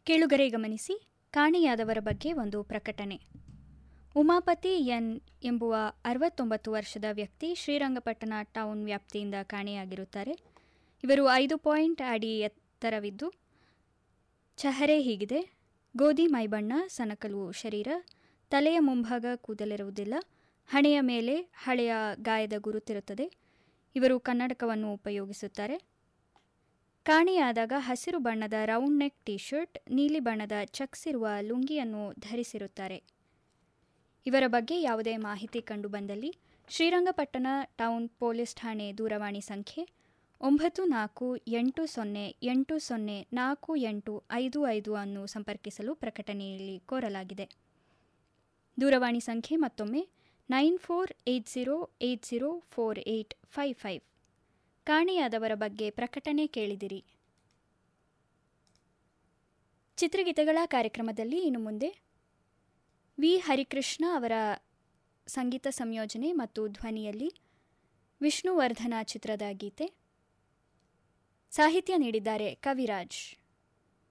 ಕೇಳುಗರೆ ಗಮನಿಸಿ ಕಾಣೆಯಾದವರ ಬಗ್ಗೆ ಒಂದು ಪ್ರಕಟಣೆ ಉಮಾಪತಿ ಎನ್ ಎಂಬುವ ಅರವತ್ತೊಂಬತ್ತು ವರ್ಷದ ವ್ಯಕ್ತಿ ಶ್ರೀರಂಗಪಟ್ಟಣ ಟೌನ್ ವ್ಯಾಪ್ತಿಯಿಂದ ಕಾಣೆಯಾಗಿರುತ್ತಾರೆ ಇವರು ಐದು ಪಾಯಿಂಟ್ ಅಡಿ ಎತ್ತರವಿದ್ದು ಚಹರೆ ಹೀಗಿದೆ ಗೋಧಿ ಮೈಬಣ್ಣ ಸನಕಲು ಶರೀರ ತಲೆಯ ಮುಂಭಾಗ ಕೂದಲಿರುವುದಿಲ್ಲ ಹಣೆಯ ಮೇಲೆ ಹಳೆಯ ಗಾಯದ ಗುರುತಿರುತ್ತದೆ ಇವರು ಕನ್ನಡಕವನ್ನು ಉಪಯೋಗಿಸುತ್ತಾರೆ ಕಾಣೆಯಾದಾಗ ಹಸಿರು ಬಣ್ಣದ ರೌಂಡ್ ನೆಕ್ ಟಿ ಶರ್ಟ್ ನೀಲಿ ಬಣ್ಣದ ಚಕ್ಸ್ ಇರುವ ಲುಂಗಿಯನ್ನು ಧರಿಸಿರುತ್ತಾರೆ ಇವರ ಬಗ್ಗೆ ಯಾವುದೇ ಮಾಹಿತಿ ಕಂಡುಬಂದಲ್ಲಿ ಶ್ರೀರಂಗಪಟ್ಟಣ ಟೌನ್ ಪೊಲೀಸ್ ಠಾಣೆ ದೂರವಾಣಿ ಸಂಖ್ಯೆ ಒಂಬತ್ತು ನಾಲ್ಕು ಎಂಟು ಸೊನ್ನೆ ಎಂಟು ಸೊನ್ನೆ ನಾಲ್ಕು ಎಂಟು ಐದು ಐದು ಅನ್ನು ಸಂಪರ್ಕಿಸಲು ಪ್ರಕಟಣೆಯಲ್ಲಿ ಕೋರಲಾಗಿದೆ ದೂರವಾಣಿ ಸಂಖ್ಯೆ ಮತ್ತೊಮ್ಮೆ nine four eight zero eight zero four eight five five ಕಾಣೆಯಾದವರ ಬಗ್ಗೆ ಪ್ರಕಟಣೆ ಕೇಳಿದಿರಿ ಚಿತ್ರಗೀತೆಗಳ ಕಾರ್ಯಕ್ರಮದಲ್ಲಿ ಇನ್ನು ಮುಂದೆ ವಿ ಹರಿಕೃಷ್ಣ ಅವರ ಸಂಗೀತ ಸಂಯೋಜನೆ ಮತ್ತು ಧ್ವನಿಯಲ್ಲಿ ವಿಷ್ಣುವರ್ಧನ ಚಿತ್ರದ ಗೀತೆ ಸಾಹಿತ್ಯ ನೀಡಿದ್ದಾರೆ ಕವಿರಾಜ್